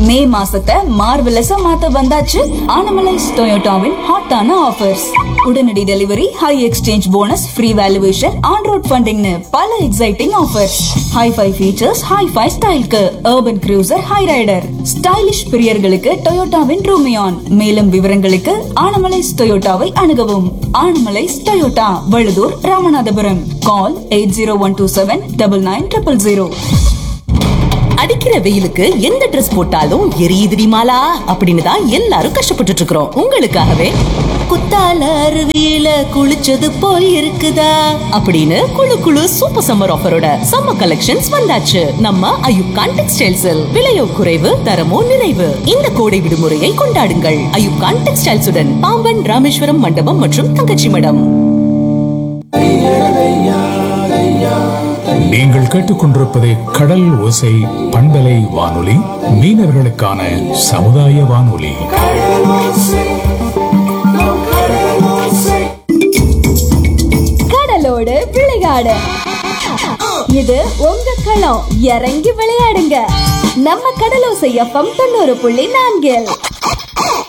மே மாசத்தை மார்வெலஸா மாத்த வந்தாச்சு ஆனமலைஸ் டொயோட்டாவின் ஹாட்டான ஆஃபர்ஸ் உடனடி delivery high exchange bonus free valuation on road ஃபண்டிங்னு பல exciting offers hi fi features hi fi ஸ்டைல்க்கு urban cruiser Hyryder stylish பிரியர்களுக்கு டொயோட்டாவின் ரூமியான் மேலும் விவரங்களுக்கு ஆனமலைஸ் டொயோட்டாவை அணுகவும் Anamallais Toyota Valuthur Ramanathapuram call eight zero one two seven double nine triple zero அடிக்கிற வெயிலுக்கு எந்த Dress போட்டாலும் எரியுதுடி மாலா அப்படின்னு தான் எல்லாரும் கஷ்டப்பட்டுட்டு இருக்கிறோம் உங்களுக்காகவே குத்தால அருவியில குளிச்சது போல் இருக்குதா அப்படின்னு குளு குளு சூப்பர் சம்மர் ஆஃபரோட சம்மர் கலெக்ஷன்ஸ் வந்தாச்சு நம்ம அயுப்கான் டெக்ஸ்டைல்ஸில் விலையோ குறைவு தரமோ நிறைவு இந்த கோடை விடுமுறையை கொண்டாடுங்கள் அயுப்கான் டெக்ஸ்டைல்ஸுடன் பாம்பன் ராமேஸ்வரம் மண்டபம் மற்றும் தங்கச்சி மடம் நீங்கள் கேட்டுக்கொண்டிருப்பது கடல் ஓசை பண்பலை வானொலி மீனவர்களுக்கான சமுதாய வானொலி கடலோடு விளையாடு இது உங்க களம் இறங்கி விளையாடுங்க நம்ம கடலோசை எஃப்எம் தொண்ணூறு புள்ளி நான்கில்